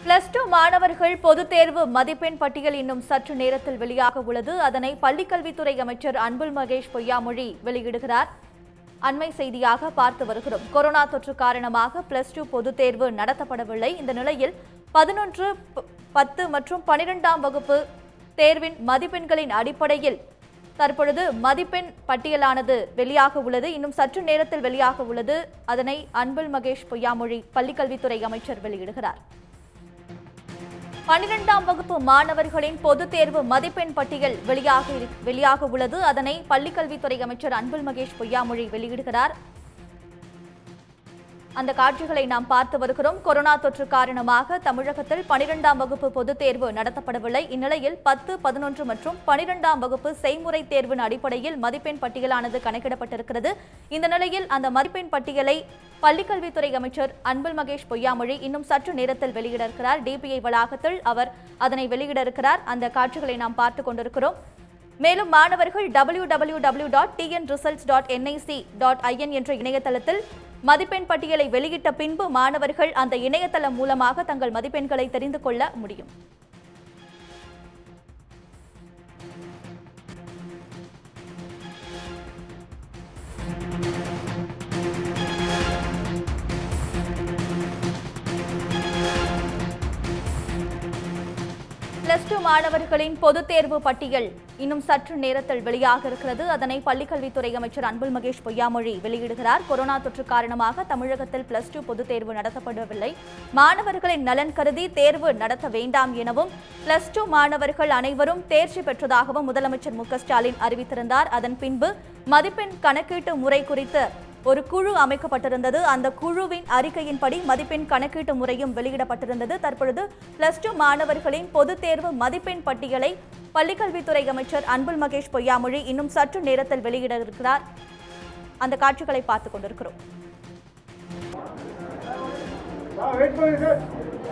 plus two மாணவர்கள் பொதுத் தேர்வு மதிப்பெண் பட்டியல் இன்னும் சற்று நேரத்தில் வெளியாக உள்ளது அதனை பள்ளிக்கல்வித்துறை அமைச்சர் அன்பில் மகேஷ் பொய்யாமொழி வெளியிடுகிறார் அண்மை செய்தியாக பார்த்து வருகிறோம் கொரோனா தொற்று காரணமாக பிளஸ் டூ பொதுத் தேர்வு நடத்தப்படவில்லை இந்த நிலையில் பதினொன்று ப- பத்து மற்றும் பனிரெண்டாம் வகுப்பு தேர்வின் மதிப்பெண்களின் அடிப்படையில் தற்பொழுது மதிப்பெண் பட்டியலானது வெளியாக உள்ளது இன்னும் சற்று நேரத்தில் வெளியாக உள்ளது அதனை அன்பில் மகேஷ் பொய்யாமொழி பள்ளிக்கல்வித்துறை அமைச்சர் வெளியிடுகிறார் பனிரெண்டாம் வகுப்பு மாணவர்களின் பொதுத் தேர்வு மதிப்பெண் பட்டியல் வெளியாக இரு- வெளியாக உள்ளது அதனை பள்ளிக்கல்வித்துறை அமைச்சர் அன்பில் மகேஷ் பொய்யாமொழி வெளியிடுகிறார் அந்த காட்சிகளை நாம் பார்த்து வருகிறோம் கொரோனா தொற்று காரணமாக தமிழகத்தில் பனிரெண்டாம் வகுப்பு பொதுத் தேர்வு நடத்தப்படவில்லை இந்நிலையில் பத்து பதினொன்று மற்றும் பனிரெண்டாம் வகுப்பு செய்முறை தேர்வின் அடிப்படையில் மதிப்பெண் பட்டியலானது கணக்கிடப்பட்டிருக்கிறது இந்த நிலையில் அந்த மதிப்பெண் பட்டியலை பள்ளிக்கல்வித்துறை அமைச்சர் அன்பில் மகேஷ் பொய்யாமொழி இன்னும் சற்று நேரத்தில் வெளியிட இருக்கிறார் டிபிஐ வளாகத்தில் அவர் அதனை வெளியிட இருக்கிறார் அந்த காட்சிகளை நாம் பார்த்து கொண்டிருக்கிறோம் மேலும் மாணவர்கள் W W W dot TN results dot NIC dot IN என்ற இணையதளத்தில் மதிப்பெண் பட்டியலை வெளியிட்ட பின்பு மாணவர்கள் அந்த இணையதளம் மூலமாக தங்கள் மதிப்பெண்களை தெரிந்து கொள்ள முடியும் பிளஸ் டூ மாணவர்களின் பொதுத் தேர்வு பட்டியல் இன்னும் சற்று நேரத்தில் வெளியாக இருக்கிறது அதனை பள்ளிக்கல்வித்துறை அமைச்சர் அன்பில் மகேஷ் பொய்யாமொழி வெளியிடுகிறார் கொரோனா தொற்று காரணமாக தமிழகத்தில் பிளஸ் டூ பொதுத் தேர்வு நடத்தப்படவில்லை மாணவர்களின் நலன் கருதி தேர்வு நடத்த வேண்டாம் எனவும் பிளஸ் டூ மாணவர்கள் அனைவரும் தேர்ச்சி பெற்றதாகவும் முதலமைச்சர் மு க ஸ்டாலின் அறிவித்திருந்தார் அதன் பின்பு மதிப்பெண் கணக்கீட்டு முறை குறித்து ஒரு குழு அமைக்கப்பட்டிருந்தது அந்த குழுவின் அறிக்கையின்படி மதிப்பெண் கணக்கீட்டு முறையும் வெளியிடப்பட்டிருந்தது தற்பொழுது பிளஸ் டூ மாணவர்களின் பொதுத் தேர்வு மதிப்பெண் பட்டியலை பள்ளிக்கல்வித்துறை அமைச்சர் அன்பில் மகேஷ் பொய்யாமொழி இன்னும் சற்று நேரத்தில் வெளியிட இருக்கிறார் அந்த காட்சிகளை பார்த்துக் கொண்டிருக்கிறோம் வெயிட் பண்ணுங்க சார்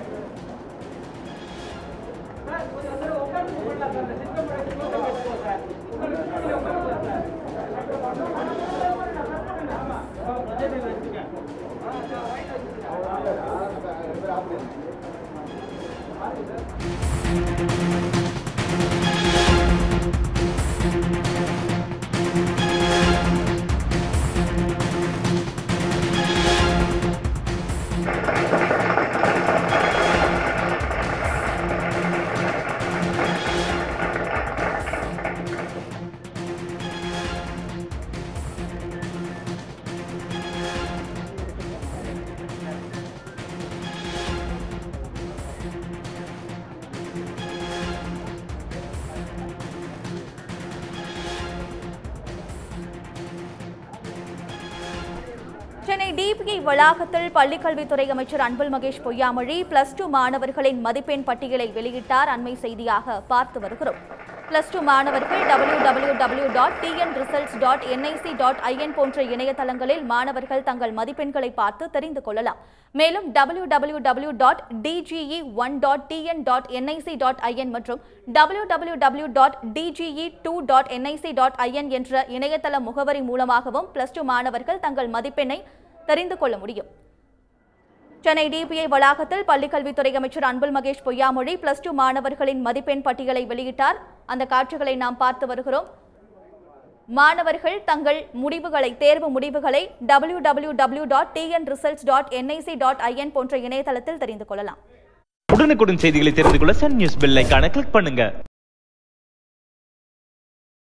சென்னை டிபிஐ வளாகத்தில் பள்ளிக்கல்வித்துறை அமைச்சர் அன்பில் மகேஷ் பொய்யாமொழி பிளஸ் டூ மாணவர்களின் மதிப்பெண் பட்டியலை வெளியிட்டார் அண்மை செய்தியாக பார்த்து வருகிறோம் பிளஸ் டூ மாணவர்கள் W W W dot TN results dot NIC dot IN போன்ற இணையதளங்களில் மாணவர்கள் தங்கள் மதிப்பெண்களை பார்த்து தெரிந்து கொள்ளலாம் மேலும் W W W dot DGE one dot TN dot NIC dot IN மற்றும் W W W dot DGE two dot NIC dot IN என்ற இணையதள முகவரி மூலமாகவும் பிளஸ் டூ மாணவர்கள் தங்கள் மதிப்பெண்ணை தெரிந்து கொள்ள முடியும் சென்னை டிபிஐ வளாகத்தில் பள்ளிக்கல்வித்துறை அமைச்சர் அன்பில் மகேஷ் பொய்யாமொழி பிளஸ் டூ மாணவர்களின் மதிப்பெண் பட்டியலை வெளியிட்டார் அந்த காட்சிகளை நாம் பார்த்து வருகிறோம் மாணவர்கள் தங்கள் முடிவுகளை தேர்வு முடிவுகளை W W W dot TN results dot NIC dot IN போன்ற இணையதளத்தில் தெரிந்து கொள்ளலாம் உடனுக்குடன் செய்திகளை தெரிந்து கொள்ள சன் நியூஸ் பெல் ஐகானை கிளிக் பண்ணுங்க